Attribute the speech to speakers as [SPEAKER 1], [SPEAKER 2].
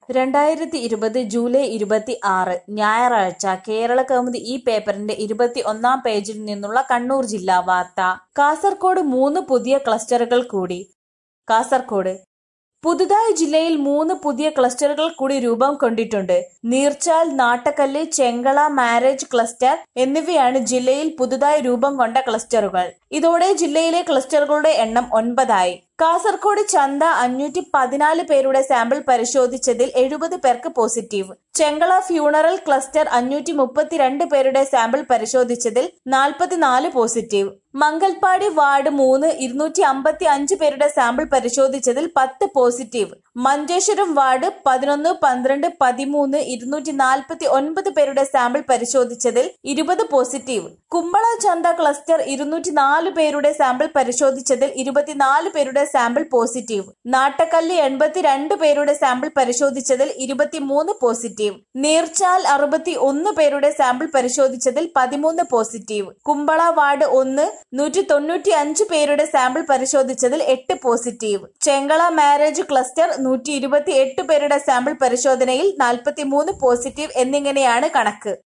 [SPEAKER 1] രണ്ടായിരത്തി ഇരുപത് ജൂലൈ ഇരുപത്തി ആറ് ഞായറാഴ്ച കേരളകൗമുദി ഈ പേപ്പറിന്റെ ഇരുപത്തി ഒന്നാം പേജിൽ നിന്നുള്ള കണ്ണൂർ ജില്ലാ വാർത്ത കാസർകോട് മൂന്ന് പുതിയ ക്ലസ്റ്ററുകൾ കൂടി കാസർകോട് പുതുതായി ജില്ലയിൽ മൂന്ന് പുതിയ ക്ലസ്റ്ററുകൾ കൂടി രൂപം കൊണ്ടിട്ടുണ്ട് നീർച്ചാൽ നാട്ടക്കല്ല് ചെങ്കള മാരേജ് ക്ലസ്റ്റർ എന്നിവയാണ് ജില്ലയിൽ പുതുതായി രൂപം കൊണ്ട ക്ലസ്റ്ററുകൾ ഇതോടെ ജില്ലയിലെ ക്ലസ്റ്ററുകളുടെ എണ്ണം ഒൻപതായി കാസർകോട് ചന്ത അഞ്ഞൂറ്റി പതിനാല് പേരുടെ സാമ്പിൾ പരിശോധിച്ചതിൽ എഴുപത് പേർക്ക് പോസിറ്റീവ് ചെങ്കള ഫ്യൂണറൽ ക്ലസ്റ്റർ അഞ്ഞൂറ്റി മുപ്പത്തിരണ്ട് പേരുടെ സാമ്പിൾ പരിശോധിച്ചതിൽ നാൽപ്പത്തിനാല് പോസിറ്റീവ് മംഗൽപാടി വാർഡ് മൂന്ന് ഇരുന്നൂറ്റി അമ്പത്തി അഞ്ച് പേരുടെ സാമ്പിൾ പരിശോധിച്ചതിൽ പത്ത് പോസിറ്റീവ് മഞ്ചേശ്വരം വാർഡ് പതിനൊന്ന് പന്ത്രണ്ട് പതിമൂന്ന് ഇരുന്നൂറ്റി നാൽപ്പത്തി ഒൻപത് പേരുടെ സാമ്പിൾ പരിശോധിച്ചതിൽ ഇരുപത് പോസിറ്റീവ് കുമ്പള ചന്ത ക്ലസ്റ്റർ ഇരുന്നൂറ്റി നാല് പേരുടെ സാമ്പിൾ പരിശോധിച്ചതിൽ ഇരുപത്തിനാല് പേരുടെ സാമ്പിൾ പോസിറ്റീവ് നാട്ടക്കല്ല് എൺപത്തിരണ്ട് പേരുടെ സാമ്പിൾ പരിശോധിച്ചതിൽ ഇരുപത്തിമൂന്ന് പോസിറ്റീവ് നീർച്ചാൽ അറുപത്തി ഒന്ന് പേരുടെ സാമ്പിൾ പരിശോധിച്ചതിൽ പതിമൂന്ന് പോസിറ്റീവ് കുമ്പള വാർഡ് ഒന്ന് നൂറ്റി തൊണ്ണൂറ്റി അഞ്ച് പേരുടെ സാമ്പിൾ പരിശോധിച്ചതിൽ എട്ട് പോസിറ്റീവ് ചെങ്കള മാരേജ് ക്ലസ്റ്റർ നൂറ്റി ഇരുപത്തി എട്ട് പേരുടെ സാമ്പിൾ പരിശോധനയിൽ നാൽപ്പത്തിമൂന്ന് പോസിറ്റീവ് എന്നിങ്ങനെയാണ് കണക്ക്